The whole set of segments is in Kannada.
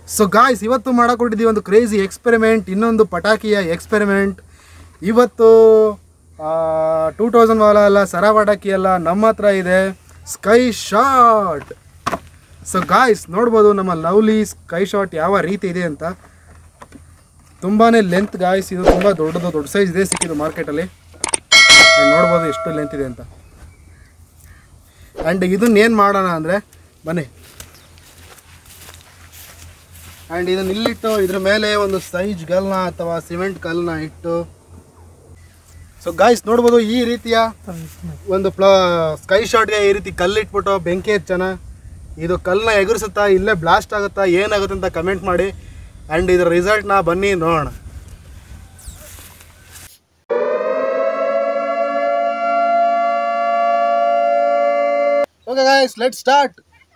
ಸೊ ಗಾಯ್ಸ್ ಇವತ್ತು ಮಾಡಕೊಟ್ಟಿದ್ದೀವಿ ಒಂದು ಕ್ರೇಜಿ ಎಕ್ಸ್ಪೆರಿಮೆಂಟ್ ಇನ್ನೊಂದು ಪಟಾಕಿಯ ಎಕ್ಸ್ಪೆರಿಮೆಂಟ್ ಇವತ್ತು ಟೂ ತೌಸಂಡ್ ವಾಲ ಅಲ್ಲ ಸರ ಪಟಾಕಿ ಎಲ್ಲ ನಮ್ಮ ಹತ್ರ ಇದೆ ಸ್ಕೈ ಶಾಟ್ ಸೊ ಗಾಯ್ಸ್ ನೋಡ್ಬೋದು ನಮ್ಮ ಲವ್ಲಿ ಸ್ಕೈ ಶಾಟ್ ಯಾವ ರೀತಿ ಇದೆ ಅಂತ ತುಂಬಾ ಲೆಂತ್ ಗಾಯ್ಸ್ ಇದು ತುಂಬ ದೊಡ್ಡದು ದೊಡ್ಡ ಸೈಜ್ ಇದೆ ಸಿಕ್ಕಿದ್ದು ಮಾರ್ಕೆಟಲ್ಲಿ ನೋಡ್ಬೋದು ಎಷ್ಟು ಲೆಂತ್ ಇದೆ ಅಂತ ಆ್ಯಂಡ್ ಇದನ್ನ ಏನು ಮಾಡೋಣ ಅಂದರೆ ಬನ್ನಿ ಆ್ಯಂಡ್ ಇದನ್ನ ಇಲ್ಲಿಟ್ಟು ಇದ್ರ ಮೇಲೆ ಒಂದು ಸೈಜ್ ಗಲ್ನ ಅಥವಾ ಸಿಮೆಂಟ್ ಕಲ್ಲನ್ನ ಇಟ್ಟು ಸೊ ಗಾಯ್ಸ್ ನೋಡ್ಬೋದು ಈ ರೀತಿಯ ಒಂದು ಪ್ಲ ಸ್ಕೈ ಶಾಟ್ಗೆ ಈ ರೀತಿ ಕಲ್ಲಿಟ್ಬಿಟ್ಟು ಬೆಂಕಿ ಹಚ್ಚೋಣ ಇದು ಕಲ್ಲನ್ನ ಎಗರಿಸುತ್ತಾ ಇಲ್ಲೇ ಬ್ಲಾಸ್ಟ್ ಆಗುತ್ತಾ ಏನಾಗುತ್ತೆ ಅಂತ ಕಮೆಂಟ್ ಮಾಡಿ ಆ್ಯಂಡ್ ಇದರ ರಿಸಲ್ಟ್ನ ಬನ್ನಿ ನೋಡೋಣ okay guys let start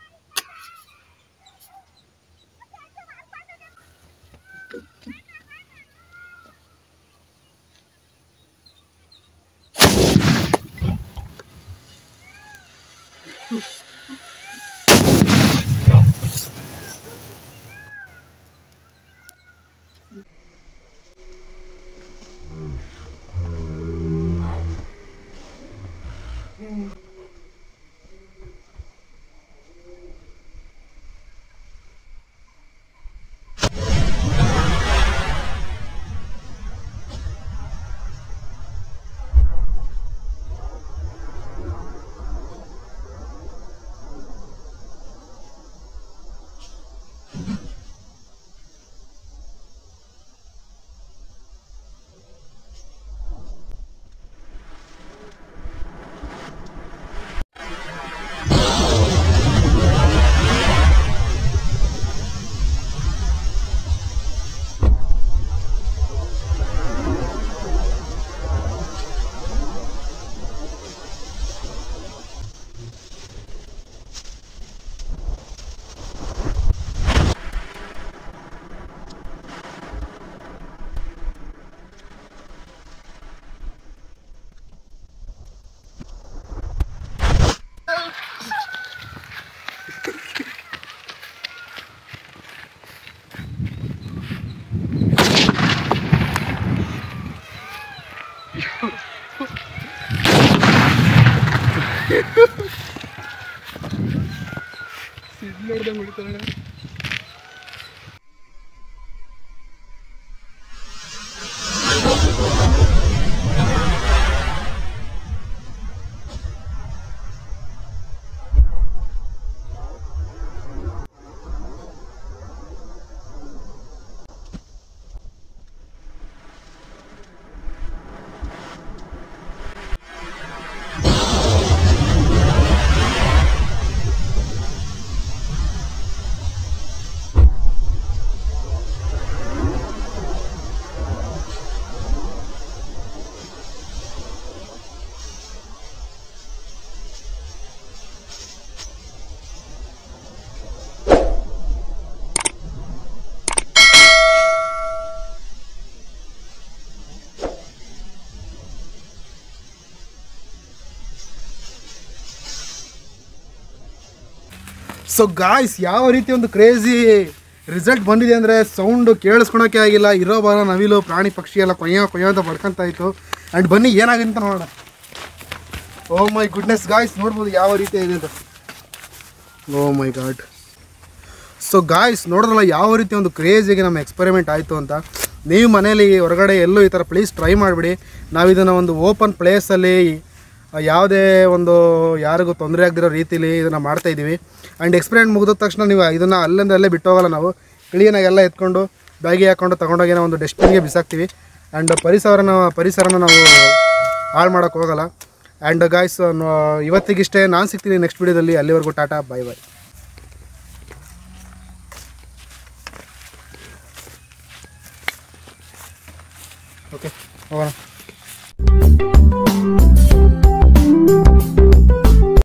so guys ಯಾವ ರೀತಿ ಒಂದು ಕ್ರೇಜಿ ರಿಸಲ್ಟ್ ಬಂದಿದೆ ಅಂದರೆ ಸೌಂಡು ಕೇಳಿಸ್ಕೊಳಕ್ಕೆ ಆಗಿಲ್ಲ ಇರೋ ಬರೋ ನವಿಲು ಪ್ರಾಣಿ ಪಕ್ಷಿ ಎಲ್ಲ ಕೊಯ್ಯೋ ಕೊಯ್ಯೋ ಅಂತ ಬಡ್ಕೊಂತ ಇತ್ತು ಆ್ಯಂಡ್ ಬನ್ನಿ ಏನಾಗಿದೆ ಅಂತ ನೋಡೋಣ ಓ ಮೈ ಗುಡ್ನೆಸ್ ಗಾಯ್ಸ್ ನೋಡ್ಬೋದು ಯಾವ ರೀತಿ ಇದೆ ಅಂತ oh my god so guys ನೋಡಿದ್ರಲ್ಲ ಯಾವ ರೀತಿ ಒಂದು ಕ್ರೇಜಿಗೆ ನಮ್ಮ ಎಕ್ಸ್ಪೆರಿಮೆಂಟ್ ಆಯಿತು ಅಂತ ನೀವು ಮನೇಲಿ ಹೊರಗಡೆ ಎಲ್ಲೂ ಈ ಥರ ಪ್ಲೀಸ್ ಟ್ರೈ ಮಾಡಿಬಿಡಿ ನಾವು ಇದನ್ನು ಒಂದು ಓಪನ್ ಪ್ಲೇಸಲ್ಲಿ ಯಾವುದೇ ಒಂದು ಯಾರಿಗೂ ತೊಂದರೆ ಆಗದಿರೋ ರೀತಿಲಿ ಇದನ್ನು ಮಾಡ್ತಾಯಿದ್ದೀವಿ ಆ್ಯಂಡ್ ಎಕ್ಸ್ಪೆರಿಮೆಂಟ್ ಮುಗಿದ ತಕ್ಷಣ ನೀವು ಇದನ್ನು ಅಲ್ಲಿಂದ ಅಲ್ಲೇ ಬಿಟ್ಟು ಹೋಗಲ್ಲ ನಾವು ಕ್ಲೀನಾಗೆಲ್ಲ ಎತ್ಕೊಂಡು ಬ್ಯಾಗಿಗೆ ಹಾಕ್ಕೊಂಡು ತೊಗೊಂಡೋಗಿ ನಾವು ಒಂದು ಡಸ್ಟ್ಬಿನ್ಗೆ ಬಿಸಾಕ್ತೀವಿ ಆ್ಯಂಡ್ ಪರಿಸರನ ಪರಿಸರನ ನಾವು ಹಾಳು ಮಾಡೋಕ್ಕೆ ಹೋಗಲ್ಲ ಆ್ಯಂಡ್ ಗಾಯ್ಸ್ ಇವತ್ತಿಗಿಷ್ಟೇ ನಾನು ಸಿಗ್ತೀನಿ ನೆಕ್ಸ್ಟ್ ವೀಡಿಯೋದಲ್ಲಿ ಅಲ್ಲಿವರೆಗೂ ಟಾಟಾ ಬೈ ಬೈ ಓಕೆ ಹೋಗೋಣ